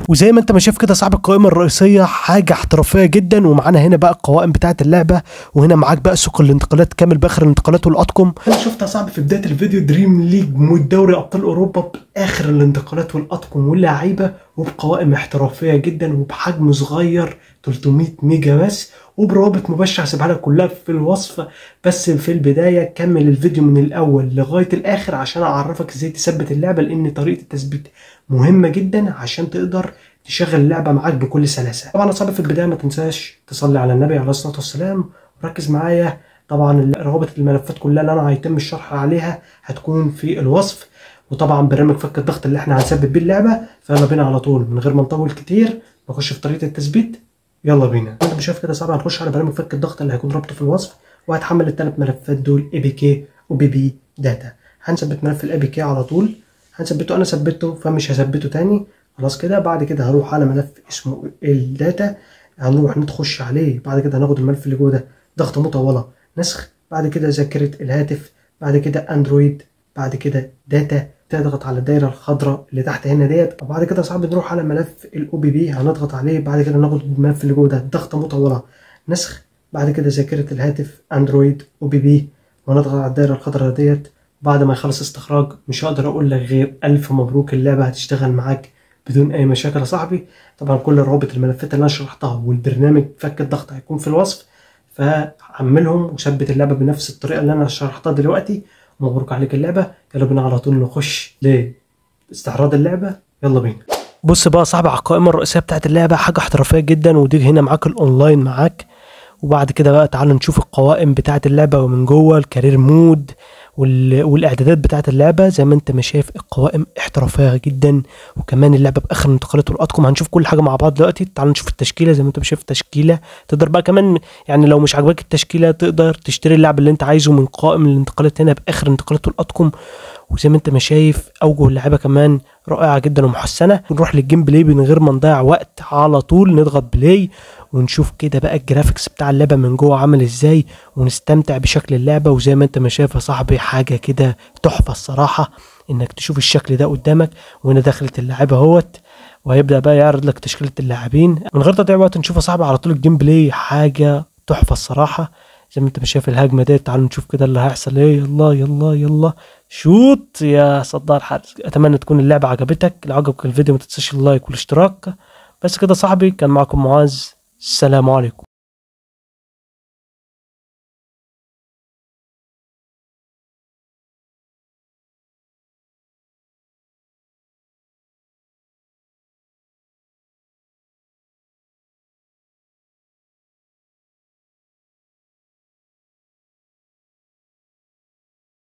وزي ما انت ما شايف كده صاحب القائمه الرئيسيه حاجه احترافيه جدا ومعانا هنا بقى القوائم بتاعه اللعبه وهنا معاك بقى سوق الانتقالات كامل باخر الانتقالات والاطقم انا شفت يا صاحبي في بدايه الفيديو دريم ليج مود دوري ابطال اوروبا باخر الانتقالات والاطقم واللعيبه وبقوائم احترافيه جدا وبحجم صغير 300 ميجا بس وبروابط مباشره هسيبها لك كلها في الوصف بس في البدايه كمل الفيديو من الاول لغايه الاخر عشان اعرفك ازاي تثبت اللعبه لان طريقه التثبيت مهمه جدا عشان تقدر تشغل اللعبه معاك بكل سلاسه طبعا يا صاحبي في البدايه ما تنساش تصلي على النبي عليه الصلاه والسلام وركز معايا طبعا روابط الملفات كلها اللي انا هيتم الشرح عليها هتكون في الوصف وطبعا برنامج فك الضغط اللي احنا هنثبت بيه اللعبه فيلا بينا على طول من غير ما نطول كتير نخش في طريقه التثبيت يلا بينا انت مش شايف كده صعب هنخش على برنامج فك الضغط اللي هيكون رابطه في الوصف وهتحمل الثلاث ملفات دول اي بي كي وبي بي داتا هنثبت ملف الاي بي كي على طول هنثبته انا ثبته فمش هثبته تاني خلاص كده بعد كده هروح على ملف اسمه الداتا هنروح نخش عليه بعد كده هناخد الملف اللي جوه ده ضغط مطوله نسخ بعد كده ذاكره الهاتف بعد كده اندرويد بعد كده داتا تضغط على الدايره الخضراء اللي تحت هنا ديت وبعد كده صعب نروح على ملف الاو بي بي هنضغط عليه بعد كده ناخد الملف اللي جوه ده ضغطه مطوله نسخ بعد كده ذاكره الهاتف اندرويد او بي بي ونضغط على الدايره الخضراء ديت بعد ما يخلص استخراج مش هقدر اقول لك غير الف مبروك اللعبه هتشتغل معاك بدون اي مشاكل يا صاحبي طبعا كل روابط الملفات اللي انا شرحتها والبرنامج فك الضغط هيكون في الوصف فحملهم وثبت اللعبه بنفس الطريقه اللي انا شرحتها دلوقتي مبروك عليك اللعبه يلا بينا على طول نخش لاستعراض اللعبه يلا بينا بص بقى يا صاحبي على القائمه الرئيسيه بتاعت اللعبه حاجه احترافيه جدا ودي هنا معاك الاونلاين معاك وبعد كده بقى تعالوا نشوف القوائم بتاعت اللعبه ومن جوه الكارير مود وال... والاعدادات بتاعت اللعبه زي ما انت ما شايف القوائم احترافيه جدا وكمان اللعبه باخر الانتقالات والاطقم هنشوف كل حاجه مع بعض دلوقتي تعالوا نشوف التشكيله زي ما انت شايف التشكيله تقدر بقى كمان يعني لو مش عاجباك التشكيله تقدر تشتري اللعب اللي انت عايزه من قائم الانتقالات هنا باخر الانتقالات والاطقم وزي ما انت ما شايف اوجه اللعبه كمان رائعه جدا ومحسنه نروح للجيم بلاي من غير ما نضيع وقت على طول نضغط بلاي ونشوف كده بقى الجرافيكس بتاع اللعبه من جوه عامل ازاي ونستمتع بشكل اللعبه وزي ما انت ما شايف يا صاحبي حاجه كده تحفه الصراحه انك تشوف الشكل ده قدامك وهنا دخلت اللعبه اهوت وهيبدا بقى يعرض لك تشكيله اللاعبين من غير تضييع وقت نشوف يا صاحبي على طول الجيم بلاي حاجه تحفه الصراحه زي ما انت شايف الهجمه ديت تعالوا نشوف كده اللي هيحصل ايه يلا يلا يلا شوت يا صدار حارس اتمنى تكون اللعبه عجبتك لو عجبك الفيديو ما تنساش اللايك والاشتراك بس كده صاحبي كان معكم معاذ السلام عليكم